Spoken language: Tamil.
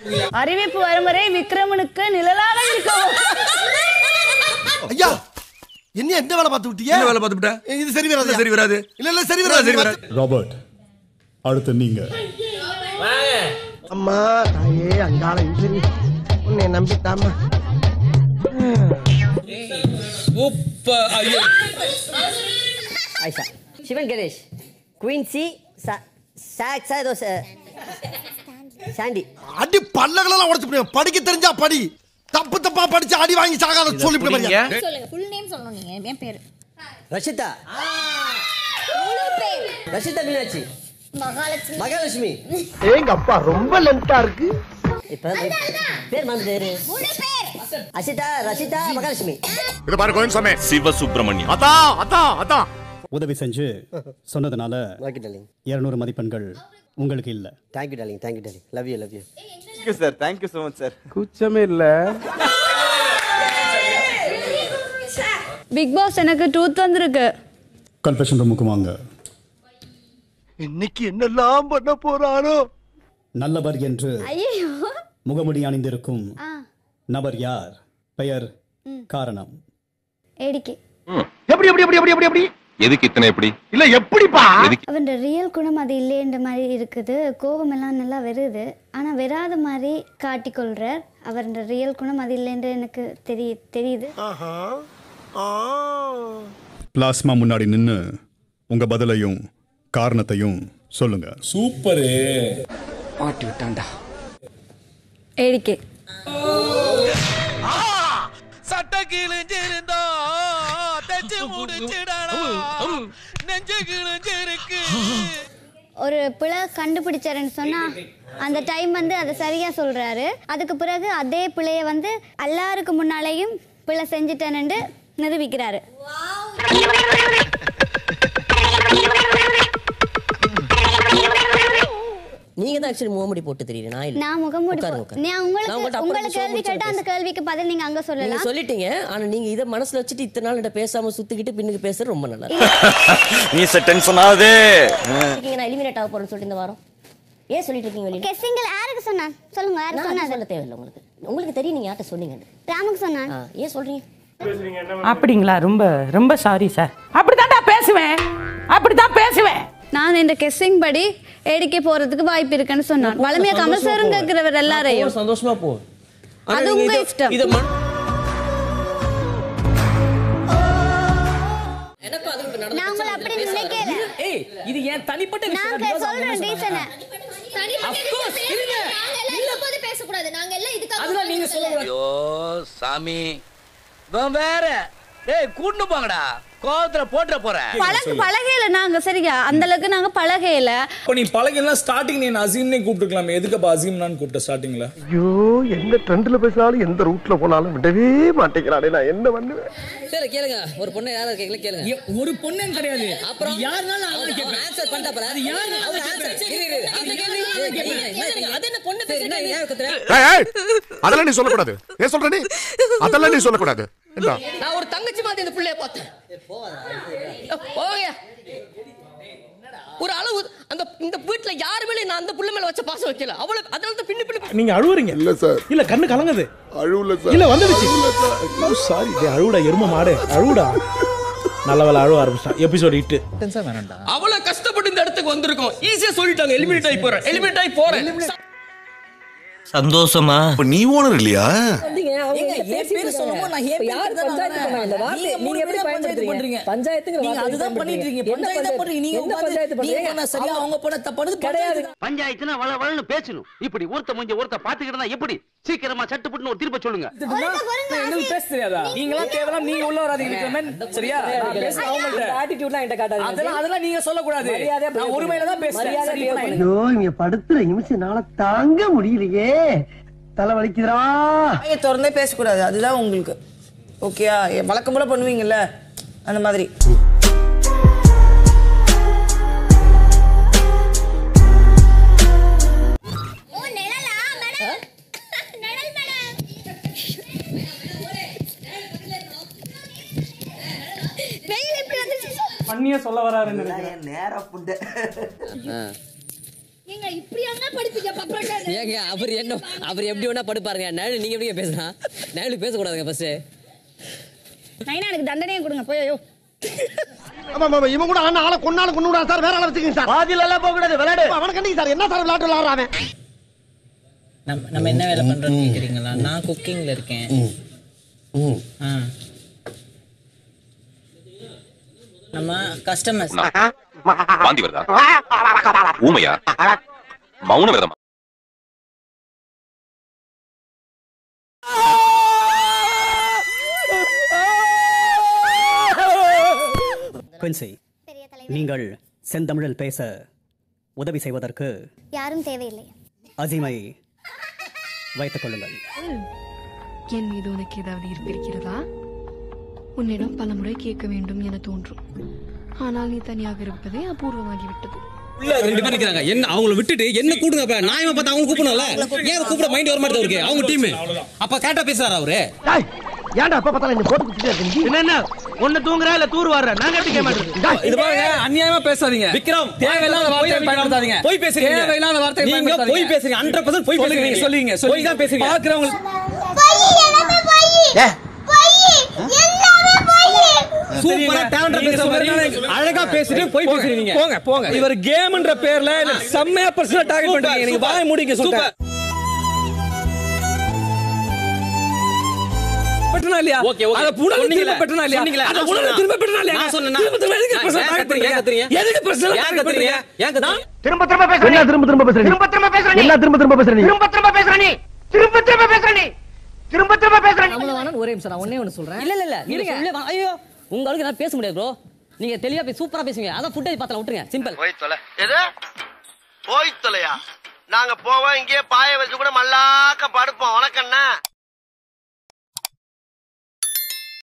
அறிவிப்பு வரும் வரை விக்ரமனுக்கு நிழலாக இருக்கவும் ஐயா என்ன எந்த வேலை பார்த்து விட்டீங்க என்ன வேலை பார்த்துட்டா இது சரி வராது சரி வராது இல்ல இல்ல சரி சரி வராது வராது ராபர்ட் அடுத்து நீங்க அம்மா தாயே அங்காள இன்சரி உன்னை நம்பிட்டாமா ஐஷா சிவன் கணேஷ் குயின்சி சாக்ஸா ஏதோ ச- சாண்டி அடி பல்லகளெல்லாம் உடைச்சு போடுவேன் படிக்க தெரிஞ்சா படி தப்பு தப்பா படிச்சு அடி வாங்கி சாகாத சொல்லி போடுறியா சொல்லுங்க ஃபுல் நேம் சொல்லணும் நீங்க என் பேரு ரஷிதா முழு பேர் ரஷிதா மீனாட்சி மகாலட்சுமி மகாலட்சுமி ஏங்க அப்பா ரொம்ப லென்த்தா இருக்கு இப்ப பேர் மறந்து முழு பேர் அசிதா ரஷிதா மகாலட்சுமி இது பாரு கோயின்சாமி சிவசுப்பிரமணியம் அதான் அதான் அதான் உதவி செஞ்சு சொன்னதுனால ஓகே டாலிங் இருநூறு மதிப்பெண்கள் உங்களுக்கு இல்ல thank you darling thank you darling love you love you sir thank you so much sir கூச்சமே இல்ல பிக் பாஸ் எனக்கு டூத் வந்திருக்கு கன்ஃபெஷன் ரூமுக்கு வாங்க இன்னைக்கு என்னெல்லாம் பண்ண போறானோ நல்லவர் என்று ஐயோ முகமுடி அணிந்திருக்கும் ஆ நபர் யார் பெயர் காரணம் ஏடிக்கே எப்படி எப்படி எப்படி எப்படி எப்படி எப்படி எதுக்கு இத்தனை எப்படி இல்ல எப்படிப்பா அவன் ரியல் குணம் அது இல்லைன்ற மாதிரி இருக்குது கோபம் எல்லாம் நல்லா வருது ஆனா வராத மாதிரி காட்டிக்கொள்றார் அவர் ரியல் குணம் அது இல்லைன்ற எனக்கு தெரிய தெரியுது பிளாஸ்மா முன்னாடி நின்னு உங்க பதிலையும் காரணத்தையும் சொல்லுங்க சூப்பரு ஏடிக்கே சட்ட கிழிஞ்சிருந்தா தச்சு முடிச்சிடலாம் நெஞ்சு கிழிஞ்சிருக்கு ஒரு பிழை கண்டுபிடிச்சாருன்னு சொன்னா அந்த டைம் வந்து அதை சரியா சொல்றாரு அதுக்கு பிறகு அதே பிழைய வந்து எல்லாருக்கு முன்னாலேயும் பிழை செஞ்சுட்டேன்னு நிரூபிக்கிறாரு நீங்க தான் ஆக்சுவலி முகமுடி போட்டு தெரியுது நான் இல்ல நான் முகமூடி உட்காருங்க, போ- உட்காருங்க. நான் நான் உங்களுக்கு உங்கள்ட்ட அப்புறம் உங்களை show கேள்வி முடிச்சு கேட்டா அந்த கேள்விக்கு பதில் நீங்க அங்க நீங்க சொல்லலாம் சொல்லிட்டீங்க ஆனா நீங்க இதை மனசுல வச்சுட்டு இத்தனை நாள் என்கிட்ட பேசாம சுத்திக்கிட்டு பின்னுக்கு பேசுறது ரொம்ப நல்லா இருக்கு. நீ டென்ஷன் ஆகுது இருக்கீங்க நான் எலிமினேட் ஆக போறேன்னு சொல்லிட்டு இந்த வாரம் ஏன் சொல்லிட்டு இருக்கீங்க வெளியில கெஸ்ஸிங்கில் யாருக்கு சொன்னான் சொல்லுங்க யாருக்கு நான் அது சொன்னாது சொல்ல தேவையில்லை உங்களுக்கு உங்களுக்கு தெரியும் நீங்க யார்கிட்ட சொன்னீங்க ராமுக்கு சொன்னான் ஏன் சொல்றீங்க அப்படிங்களா ரொம்ப ரொம்ப சாரி சார் அப்படித்தான்டா பேசுவேன் அப்படித்தான் பேசுவேன் நான் இந்த கெஸ்ஸிங் படி ஏடிக்கே போறதுக்கு வாய்ப்பு இருக்குன்னு சொன்னான் வளமையா கமல் சாரும் கேட்கிறவர் எல்லாரையும் சந்தோஷமா போ அது உங்க இஷ்டம் எனக்கும் அதுக்கு இப்ப நடந்த நான் உங்களை அப்படி நினைக்கல ஏய் இது என் தனிப்பட்ட நாங்க சொல்றேன் ரீசனை பேசக்கூடாது நாங்க எல்லாம் இதுக்காக அதுதான் நீங்க சொல்ல ஐயோ சாமி இவன் வேற டேய் கூட்டு போங்கடா கோவத்துல போட்டுற போறேன் பழக பழகையில நாங்க சரியா அந்த அளவுக்கு நாங்க பழகையில இப்போ நீ பழகலாம் ஸ்டார்டிங் நீ அசீம்னே கூப்பிட்டுருக்கலாமே எதுக்குப்பா அசீம்னான்னு கூப்பிட்ட ஸ்டார்டிங்ல ஐயோ எந்த ட்ரெண்ட்ல பேசினாலும் எந்த ரூட்ல போனாலும் விடவே மாட்டேங்கிறானே நான் என்ன பண்ணுவேன் சரி கேளுங்க ஒரு பொண்ணு யாரா கேட்கல கேளுங்க ஒரு பொண்ணு கிடையாது அப்புறம் யாருனாலும் அவர் அவனை கேட்பேன். ஆன்சர் பண்ணிட்டா பாரு அது யாரு? அவர் ஆன்சர் இரு இரு இரு. அந்த கேள்வி கேளுங்க. அது என்ன பொண்ணு பேசுறீங்க ஏன் கத்துற அதெல்லாம் நீ சொல்லக்கூடாது ஏன் சொல்ற நீ அதெல்லாம் நீ சொல்லக்கூடாது என்ன நான் ஒரு தங்கச்சி மாதிரி இந்த பிள்ளைய பார்த்தேன் போங்க ஒரு அளவு அந்த இந்த வீட்டுல யாருமே நான் அந்த புள்ள மேல வச்ச பாசம் வைக்கல அவ்வளவு அதனால தான் பின்னு பின்னு நீங்க அழுவுறீங்க இல்ல சார் இல்ல கண்ணு கலங்குது அழுவல சார் இல்ல வந்துடுச்சு சாரி அழுவுடா எரும மாடு அழுவுடா நல்ல வேலை அழுவ ஆரம்பிச்சிட்டான் எபிசோட் இட்டு அவ்வளவு கஷ்டப்பட்டு இந்த இடத்துக்கு வந்திருக்கோம் ஈஸியா சொல்லிட்டாங்க எலிமினேட் ஆகி போறேன் எலிமினேட் ஆகி போறேன் சந்தோஷமா நீ ஓனர் இல்லையா வந்தீங்க அவங்க என் பேர் சொல்லும்போது நான் ஏன் யார் பஞ்சாயத்து பண்ணா இந்த வார்த்தை நீங்க எப்படி பயன்படுத்துறீங்க பஞ்சாயத்துக்கு நீங்க அதுதான் பண்ணிட்டு இருக்கீங்க பஞ்சாயத்து பண்றீங்க நீங்க என்ன பஞ்சாயத்து பண்றீங்க சரியா அவங்க போட தப்பானது கிடையாது பஞ்சாயத்துனா வள வளன்னு பேசணும் இப்படி ஒருத்த முடிஞ்ச ஒருத்த பாத்துக்கிட்டா எப்படி சீக்கிரமா சட்டுப்பட்டுன்னு ஒரு தீர்ப்பை சொல்லுங்க எங்களுக்கு பேச தெரியாதா நீங்களாம் கேவலம் நீங்க உள்ள வராதீங்க சரியா நான் பேசுறேன் அவங்கள்ட்ட ஆட்டிடியூட்லாம் என்கிட்ட காட்டாதீங்க அதெல்லாம் அதெல்லாம் நீங்க சொல்லக்கூடாது மரியாதையா நான் உரிமையில தான் பேசுறேன் மரியாதையா சரி, இப்ப நான் ஐயோ இங்க படுத்துற நிமிஷம்னால தாங்க முடியலையே தலை வலிக்குதுடா வாயை திறந்தே பேசக்கூடாது அதுதான் உங்களுக்கு ஓகேயா வழக்கம் போல பண்ணுவீங்கல்ல அந்த மாதிரி ஓ நிழலா மேடம் நிழல் மேடம் வெயில் எப்படி வந்துச்சு பண்ணியே சொல்ல வராருன்னு நேரா புண்டை ஏங்க இப்படியாங்க படிப்பீங்க பப்பரக்கான ஏங்க அவர் என்ன அவர் எப்படி வேணா படுப்பாருங்க நயனு நீங்க எப்படி பேசுனா நயனு பேசக்கூடாதுங்க ஃபர்ஸ்ட் நைனா எனக்கு தண்டனையும் கொடுங்க போய் ஐயோ ஆமா ஆமா இவன் கூட ஆனா ஆளை கொன்னாலும் கொண்டு விடா சார் வேற ஆளை வச்சுக்கங்க சார் பாதியில எல்லாம் போக கூடாது விளையாடு அவனை கண்டிங்க சார் என்ன சார் விளையாட்டு விளையாடுறான் நம்ம நம்ம என்ன வேலை பண்றோம்னு கேக்குறீங்களா நான் குக்கிங்ல இருக்கேன் ஆ. நம்ம கஸ்டமர்ஸ் வாந்தி வருதா ஊமையா மௌன விரதமா குயின்சி நீங்கள் செந்தமிழில் பேச உதவி செய்வதற்கு யாரும் தேவையில்லை அசீமை வைத்துக் கொள்ளுங்கள் என் மீது உனக்கு ஏதாவது இருக்கிறதா உன்னிடம் பலமுறை கேட்க வேண்டும் என தோன்றும் ஆனால் நீ தனியாக இருப்பதே அபூர்வமாகிவிட்டது ரெண்டு பேர் நிக்கிறாங்க என்ன அவங்கள விட்டுட்டு என்ன கூடுங்க அப்ப நான் பார்த்து அவங்க கூப்பிடணும்ல ஏன் அதை கூப்பிட மைண்ட் வர மாட்டேது அவருக்கு அவங்க டீம் அப்ப கரெக்டா பேசுறாரு அவரு ஏன்டா எப்ப பார்த்தாலும் இந்த போட்டு குத்திட்டே இருக்க நீ என்ன என்ன ஒண்ணு தூங்குறா இல்ல தூர் வர்ற நாங்க எப்படி கேட்க இது பாருங்க அநியாயமா பேசாதீங்க விக்ரம் தேவையில்லாத வார்த்தையை பயன்படுத்தாதீங்க போய் பேசுறீங்க தேவையில்லாத வார்த்தையை நீங்க போய் பேசுறீங்க 100% போய் பேசுறீங்க சொல்லுங்க போய் தான் பேசுறீங்க பாக்குறவங்க சூப்பரா டேலண்ட் பேசுறீங்க அழகா பேசிட்டு போய் பேசுறீங்க போங்க போங்க இவர் கேம்ன்ற பேர்ல செம்மையா பர்சனல் டார்கெட் பண்றீங்க நீங்க வாய் முடிங்க சொல்லுங்க பெட்டனா இல்லையா அத புடல திரும்ப பெட்டனா இல்லையா அத புடல திரும்ப பெட்டனா இல்லையா நான் சொன்னேனா திரும்ப திரும்ப எதுக்கு பிரச்சனை டார்கெட் பண்றீங்க எதுக்கு பிரச்சனை டார்கெட் பண்றீங்க ஏன் கத்துறீங்க திரும்ப திரும்ப பேசுற என்ன திரும்ப திரும்ப பேசுற திரும்ப திரும்ப பேசுற என்ன திரும்ப திரும்ப பேசுற திரும்ப திரும்ப பேசுற நீ திரும்ப திரும்ப பேசுற நீ திரும்ப திரும்ப பேசுற நீ அவ்வளவு ஒரே நிமிஷம் நான் ஒண்ணே ஒண்ணு சொல்றேன் இல்ல இல்ல இல்ல நீங்க சொல்லே வா- ஐயோ உங்க ஆளுக்கு நான் பேச முடியாது ப்ரோ நீங்க தெளிவா பேசி சூப்பரா பேசுவீங்க அதான் ஃபுட்டேஜ் பார்த்தல விட்டுருங்க சிம்பிள் போய் தொலை எது போய் தொலையா நாங்க போவோம் இங்கே பாய வச்சு கூட மல்லாக்க படுப்போம் உனக்கு என்ன